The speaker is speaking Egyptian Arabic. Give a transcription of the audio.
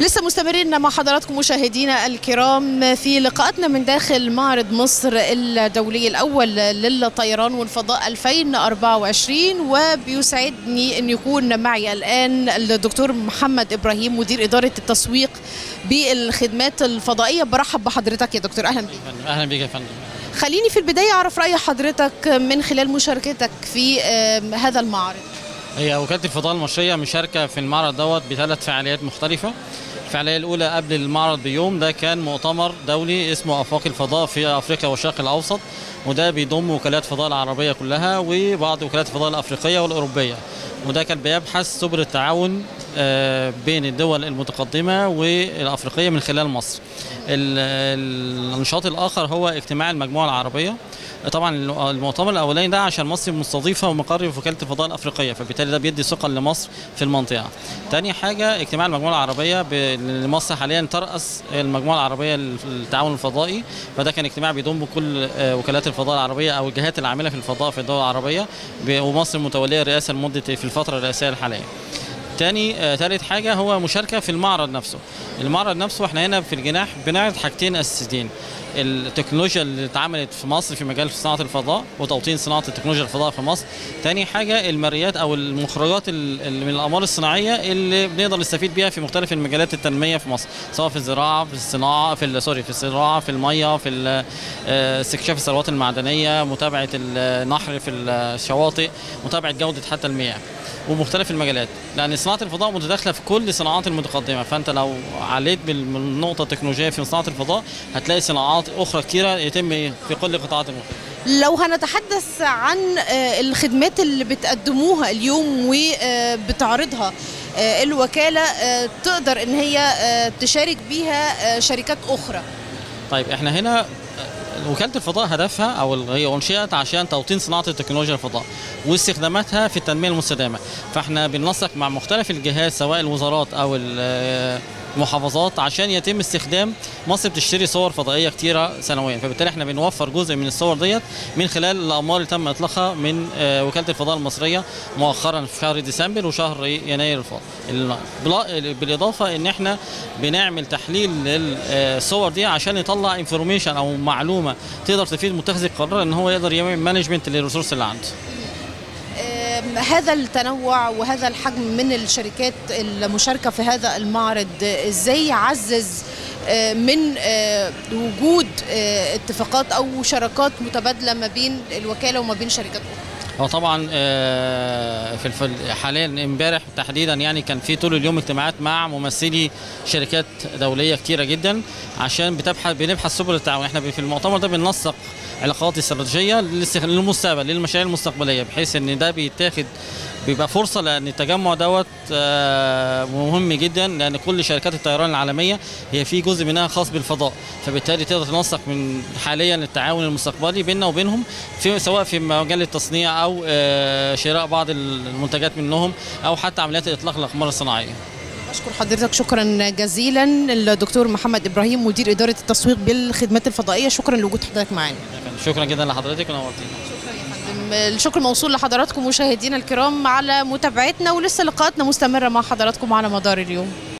لسه مستمرين مع حضراتكم مشاهدينا الكرام في لقاءاتنا من داخل معرض مصر الدولي الأول للطيران والفضاء 2024 وبيسعدني أن يكون معي الآن الدكتور محمد إبراهيم مدير إدارة التسويق بالخدمات الفضائية برحب بحضرتك يا دكتور أهلا بك اهلا بيك يا فندم خليني في البداية أعرف رأي حضرتك من خلال مشاركتك في آم، هذا المعرض هي وكاله الفضاء المصريه مشاركه في المعرض دوت بثلاث فعاليات مختلفه الفعاليه الاولى قبل المعرض بيوم ده كان مؤتمر دولي اسمه افاق الفضاء في افريقيا والشرق الاوسط وده بيضم وكالات الفضاء العربيه كلها وبعض وكالات الفضاء الافريقيه والاوروبيه وده كان بيبحث سبل التعاون آه، بين الدول المتقدمه والافريقيه من خلال مصر ال- النشاط الاخر هو اجتماع المجموعه العربيه طبعا المؤتمر الاولاني ده عشان مصر مستضيفه ومقر في وكاله الفضاء الافريقيه فبالتالي ده بيدي ثقه لمصر في المنطقه. تاني حاجه اجتماع المجموعه العربيه ب- اللي مصر حاليا تراس المجموعه العربيه للتعاون الفضائي فده كان اجتماع بيضم كل آه، وكالات الفضاء العربيه او الجهات العامله في الفضاء في الدول العربيه ب- ومصر متوليه الرئاسه لمده في الفتره الرئاسيه الحاليه. تاني آه، تالت حاجة هو مشاركة في المعرض نفسه المعرض نفسه احنا هنا في الجناح بنعرض حاجتين أساسيتين التكنولوجيا اللي اتعملت في مصر في مجال صناعة الفضاء وتوطين صناعة التكنولوجيا الفضاء في مصر تاني حاجة المريات أو المخرجات ال- ال- من الأقمار الصناعية اللي بنقدر نستفيد بيها في مختلف المجالات التنمية في مصر سواء في الزراعة في الصناعة في ال- سوري في الزراعة في المية في ال- آه، استكشاف الثروات المعدنية متابعة النحر في الشواطئ متابعة جودة حتى المياه ومختلف المجالات لان صناعه الفضاء متداخله في كل الصناعات المتقدمه فانت لو عليت بال- من النقطه التكنولوجيه في صناعه الفضاء هتلاقي صناعات اخرى كتيره يتم في كل القطاعات المختلفه لو هنتحدث عن آه، الخدمات اللي بتقدموها اليوم وبتعرضها آه، الوكالة آه، تقدر ان هي آه، تشارك بيها آه، شركات اخرى طيب احنا هنا آه، وكاله الفضاء هدفها او ال- هي انشئت عشان توطين صناعه التكنولوجيا الفضاء واستخداماتها في التنميه المستدامه فاحنا بننسق مع مختلف الجهات سواء الوزارات او ال- آه، المحافظات عشان يتم استخدام مصر بتشتري صور فضائيه كتيره سنويا فبالتالي احنا بنوفر جزء من الصور ديت من خلال الاقمار اللي تم اطلاقها من آه، وكاله الفضاء المصريه مؤخرا في شهر ديسمبر وشهر يناير الفاضل ال- بلا- بالاضافه ان احنا بنعمل تحليل للصور دي عشان يطلع انفورميشن او معلومه تقدر تفيد متخذ القرار ان هو يقدر يعمل مانجمنت للريسورس اللي عنده آم، هذا التنوع وهذا الحجم من الشركات المشاركة في هذا المعرض آه، ازاي يعزز آه، من آه، وجود آه، اتفاقات او شراكات متبادلة ما بين الوكالة وما بين شركات اخرى هو طبعا آه، في الف- حاليا امبارح تحديدا يعني كان في طول اليوم اجتماعات مع ممثلي شركات دوليه كتيره جدا عشان بتبحث بنبحث سبل التعاون احنا في المؤتمر ده بننسق علاقات استراتيجيه للاستخ- للمستقبل للمشاريع المستقبليه بحيث ان ده بيتاخد بيبقى فرصه لان التجمع دوت آه، مهم جدا لان كل شركات الطيران العالميه هي في جزء منها خاص بالفضاء فبالتالي تقدر تنسق من حاليا التعاون المستقبلي بيننا وبينهم في سواء في مجال التصنيع او آه، شراء بعض المنتجات منهم او حتى عمليات اطلاق الاقمار الصناعيه بشكر حضرتك شكرا جزيلا الدكتور محمد ابراهيم مدير اداره التسويق بالخدمات الفضائيه شكرا لوجود حضرتك معانا شكرا جدا لحضرتك ونورتينا الشكر موصول لحضراتكم مشاهدينا الكرام على متابعتنا ولسه لقاءاتنا مستمره مع حضراتكم على مدار اليوم